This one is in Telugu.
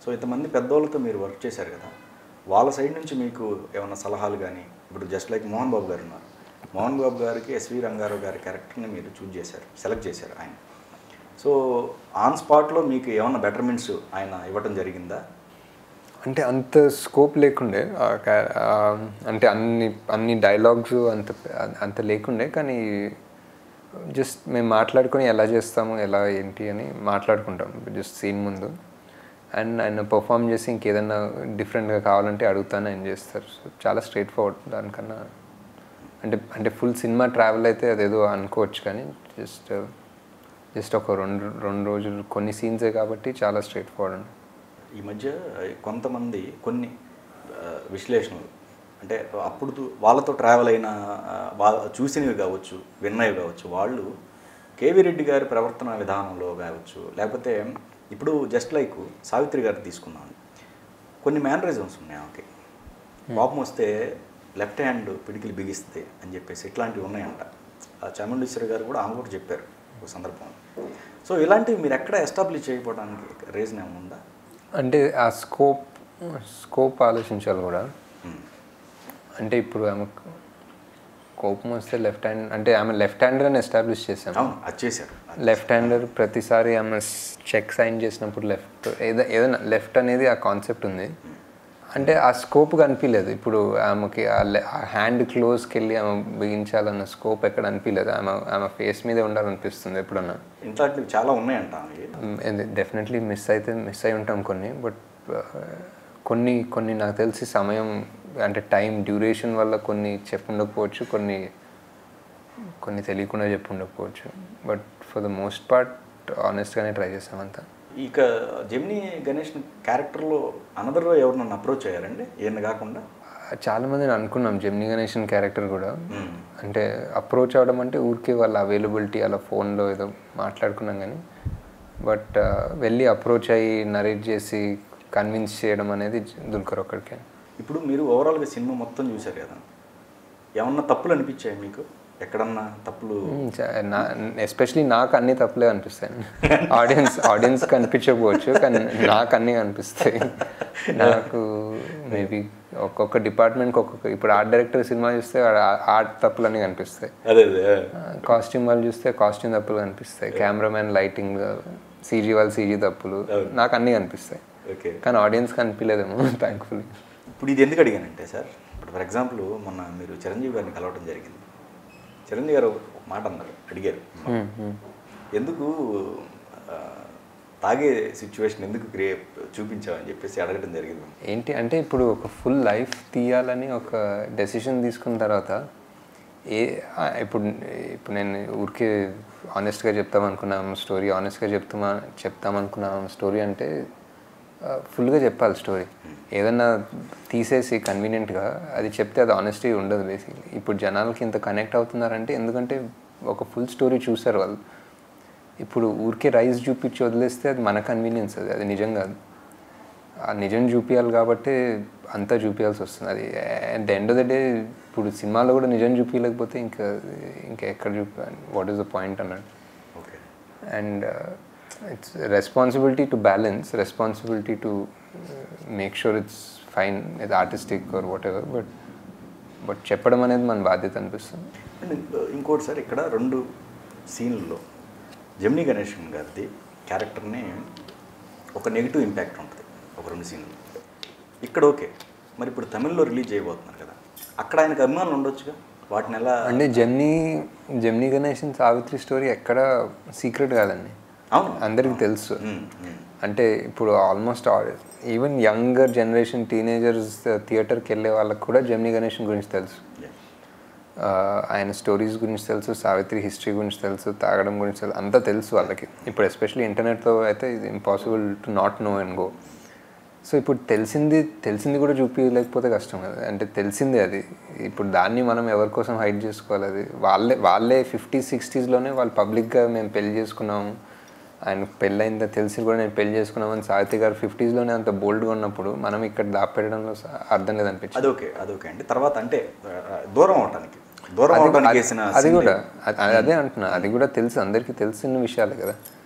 సో ఇంతమంది పెద్దోళ్ళతో మీరు వర్క్ చేశారు కదా వాళ్ళ సైడ్ నుంచి మీకు ఏమైనా సలహాలు కానీ ఇప్పుడు జస్ట్ లైక్ మోహన్ బాబు గారు ఉన్నారు మోహన్ బాబు గారికి ఎస్వి రంగారావు గారి క్యారెక్టర్ని మీరు చూజ్ చేశారు సెలెక్ట్ చేశారు ఆయన సో ఆన్ స్పాట్లో మీకు ఏమైనా బెటర్మెంట్స్ ఆయన ఇవ్వడం జరిగిందా అంటే అంత స్కోప్ లేకుండే ఆ క్యా- ఆ అంటే అన్ని అన్ని డైలాగ్స్ అంత అంత లేకుండే కానీ జస్ట్ మేము మాట్లాడుకొని ఎలా చేస్తాము ఎలా ఏంటి అని మాట్లాడుకుంటాం జస్ట్ సీన్ ముందు అండ్ ఆయన పర్ఫామ్ చేసి ఇంకేదన్నా డిఫరెంట్గా కావాలంటే అడుగుతాను ఆయన చేస్తారు సో చాలా స్ట్రైట్ ఫార్వర్డ్ దానికన్నా అంటే అంటే ఫుల్ సినిమా ట్రావెల్ అయితే అదేదో అనుకోవచ్చు కానీ జస్ట్ జస్ట్ ఒక రెండు రెండు రోజులు కొన్ని సీన్సే కాబట్టి చాలా స్ట్రైట్ ఫార్వర్డ్ అండి ఈ మధ్య కొంతమంది కొన్ని ఆ, విశ్లేషణలు అంటే అప్పుడు దు- వాళ్ళతో ట్రావెల్ అయిన ఆ, వా- చూసినవి కావచ్చు విన్నవి కావచ్చు వాళ్ళు కేవీ రెడ్డి గారి ప్రవర్తన విధానంలో కావచ్చు లేకపోతే ఇప్పుడు జస్ట్ లైక్ సావిత్రి గారు తీసుకున్నాను కొన్ని మేనరిజమ్స్ ఉన్నాయి ఆమెకి కోపం వస్తే లెఫ్ట్ హ్యాండ్ పిడికిలు బిగిస్తే అని చెప్పేసి ఇట్లాంటివి ఉన్నాయంట ఆ చాముండేశ్వరి గారు కూడా ఆమె కూడా చెప్పారు ఒక సందర్భంలో సో ఇలాంటివి మీరు ఎక్కడ ఎస్టాబ్లిష్ చేయకపోవడానికి రీజన్ ఏమైనా ఉందా అంటే ఆ స్కోప్ స్కోప్ ఆలోచించాలి కూడా మ్మ్. అంటే ఇప్పుడు ఆమె కోపం వస్తే లెఫ్ట్ హ్యాండ్ అంటే ఆమె లెఫ్ట్ హ్యాండర్ అని ఎస్టాబ్లిష్ చేసాం అవును అది చేశారు లెఫ్ట్ హ్యాండర్ ప్రతిసారి ఆమె చెక్ సైన్ చేసినప్పుడు లెఫ్ట్ ఏదో ఏదైనా లెఫ్ట్ అనేది ఆ కాన్సెప్ట్ ఉంది అంటే ఆ స్కోప్ కనిపించలేదు ఇప్పుడు ఆమెకి ఆ లె- ఆ హ్యాండ్ క్లోజ్కి వెళ్ళి ఆమె బిగించాలన్న స్కోప్ ఎక్కడ అనిపించలేదు ఆమె ఆమె ఫేస్ మీదే ఉండాలనిపిస్తుంది ఎప్పుడన్నా ఇట్లాంటివి చాలా ఉన్నాయంట ఆమెకి డెఫినెట్లీ మిస్ అయితే మిస్ అయి ఉంటాం కొన్ని బట్ కొన్ని కొన్ని నాకు తెలిసి సమయం అంటే టైం డ్యూరేషన్ వల్ల కొన్ని చెప్పుండకపోవచ్చు కొన్ని కొన్ని తెలియకుండా చెప్పుండకపోవచ్చు but for the most part ఆనెస్ట్గానే ట్రై చేసామంతా ఇక జెమిని గణేష్ క్యారెక్టర్లో అనదర్ ఎవరినన్ను అప్రోచ్ అయ్యారండి ఈయన కాకుండా చాలా మందిని అనుకున్నాం జెమిని గణేషన్ క్యారెక్టర్ కూడా మ్మ్. అంటే అప్రోచ్ అవడం అంటే ఊరికే వాళ్ళ అవైలబిలిటీ అలా ఫోన్లో ఏదో మాట్లాడుకున్నాం కానీ బట్ వెళ్ళి అప్రోచ్ అయ్యి నరేట్ చేసి కన్విన్స్ చేయడం అనేది దుల్కర్ ఒక్కడికే ఇప్పుడు మీరు ఓవరాల్గా సినిమా మొత్తం చూశారు కదా ఏమన్నా తప్పులు అనిపించాయి మీకు ఎక్కడన్నా తప్పులు ఎస్పెషలీ నాకు అన్ని తప్పులే అనిపిస్తాయి ఆడియన్స్ ఆడియన్స్ కనిపించకపోవచ్చు కానీ నాకు అన్నీ కనిపిస్తాయి నాకు మేబీ ఒక్కొక్క డిపార్ట్మెంట్కి ఒక్కొక్క ఇప్పుడు ఆర్ట్ డైరెక్టర్ సినిమా చూస్తే ఆర్ట్ తప్పులన్నీ కనిపిస్తాయి అదే అదే కాస్ట్యూమ్ వాళ్ళు చూస్తే కాస్ట్యూమ్ తప్పులు కనిపిస్తాయి కెమెరామెన్ లైటింగ్ సీజీ వాళ్ళు సీజీ తప్పులు నాకు అన్నీ కనిపిస్తాయి ఓకే కానీ ఆడియన్స్ కనిపించలేదేమో థ్యాంక్ఫుల్లీ ఇప్పుడు ఇది ఎందుకు అడిగానంటే సార్ ఇప్పుడు ఫర్ ఎగ్జాంపుల్ మొన్న మీరు చిరంజీవి గారిని కలవడం జరిగింది చిరంజీవి గారు ఒక మాట అన్నారు అడిగారు ఎందుకు ఆ, తాగే సిచ్యువేషన్ ఎందుకు క్రియే చూపించావని చెప్పేసి అడగడం జరిగింది ఏంటి అంటే ఇప్పుడు ఒక ఫుల్ లైఫ్ తీయాలని ఒక డెసిషన్ తీసుకున్న తర్వాత ఏ ఆ, ఇప్పుడు ఇప్పుడు నేను ఊరికే ఆనెస్ట్గా చెప్తామనుకున్నాం స్టోరీ ఆనెస్ట్గా చెప్తామా చెప్తామనుకున్నాం స్టోరీ అంటే ఫుల్గా చెప్పాలి స్టోరీ ఏదన్నా తీసేసి కన్వీనియంట్గా అది చెప్తే అది ఆనెస్టీ ఉండదు బేసిక్లీ ఇప్పుడు జనాలకి ఇంత కనెక్ట్ అవుతున్నారంటే ఎందుకంటే ఒక ఫుల్ స్టోరీ చూసారు వాళ్ళు ఇప్పుడు ఊరికే రైస్ చూపించి వదిలేస్తే అది మన కన్వీనియన్స్ అది అది నిజం కాదు ఆ నిజం చూపించాలి కాబట్టి అంతా చూపించాల్సి వస్తుంది అది at the end of the day ఇప్పుడు సినిమాలో కూడా నిజం చూపించలేకపోతే ఇంకా ఇంకా ఎక్కడ చూపి వాట్ ఈస్ ద పాయింట్ అన్నాడు okay and it's responsibility to balance responsibility to make sure it's fine ఇది artistic or whatever but but చెప్పడం అనేది మన బాధ్యత అనిపిస్తుంది అండ్ ఇంకోటి సార్ ఇక్కడ రెండు సీన్లలో జమినీ గణేషన్ గారిది క్యారెక్టర్ని ఒక నెగిటివ్ ఇంపాక్ట్ ఉంటుంది ఒక రెండు సీన్లు ఇక్కడ ఓకే మరి ఇప్పుడు తమిళ్లో రిలీజ్ చేయబోతున్నారు కదా అక్కడ ఆయనకు అభిమానులు ఉండొచ్చుగా వాటిని ఎలా అంటే జెమ్నీ జెమ్నీ గణేషన్ సావిత్రి స్టోరీ ఎక్కడ సీక్రెట్ కాదండి అవును అందరికీ తెలుసు ఉమ్, ఉమ్. అంటే ఇప్పుడు almost even younger generation teenagers థియేటర్కి వెళ్ళే వాళ్ళకి కూడా జెమ్నీ గణేషన్ గురించి తెలుసు Yeah. ఆ, ఆయన స్టోరీస్ గురించి తెలుసు సావిత్రి హిస్టరీ గురించి తెలుసు తాగడం గురించి తెలుసు అంతా తెలుసు వాళ్ళకి ఇప్పుడు ఎస్పెషల్లీ ఇంటర్నెట్తో అయితే ఇది impossible to not know and go so ఇప్పుడు తెలిసింది తెలిసింది కూడా చూపించలేకపోతే కష్టం కదా అంటే తెలిసిందే అది ఇప్పుడు దాన్ని మనం ఎవరి కోసం హైడ్ చేసుకోవాలి అది వాళ్ళే వాళ్ళే ఫిఫ్టీ సిక్స్టీస్లోనే వాళ్ళు పబ్లిక్గా మేము పెళ్లి చేసుకున్నాము ఆయన పెళ్ళైందో తెలిసి కూడా నేను పెళ్లి చేసుకున్నామని సావిత్రి గారు ఫిఫ్టీస్లోనే అంత బోల్డ్గా ఉన్నప్పుడు మనం ఇక్కడ దాపెట్టడంలో స- అర్థం లేదనిపించింది అదొకే అదొకే అండి తర్వాత అంటే ఆ, దూరం అవటానికి దూరం అవడానికి వేసిన అది scene కూడా అ- అదే అంటున్నా అది కూడా తెలుసు అందరికీ తెలిసిన విషయాలే కదా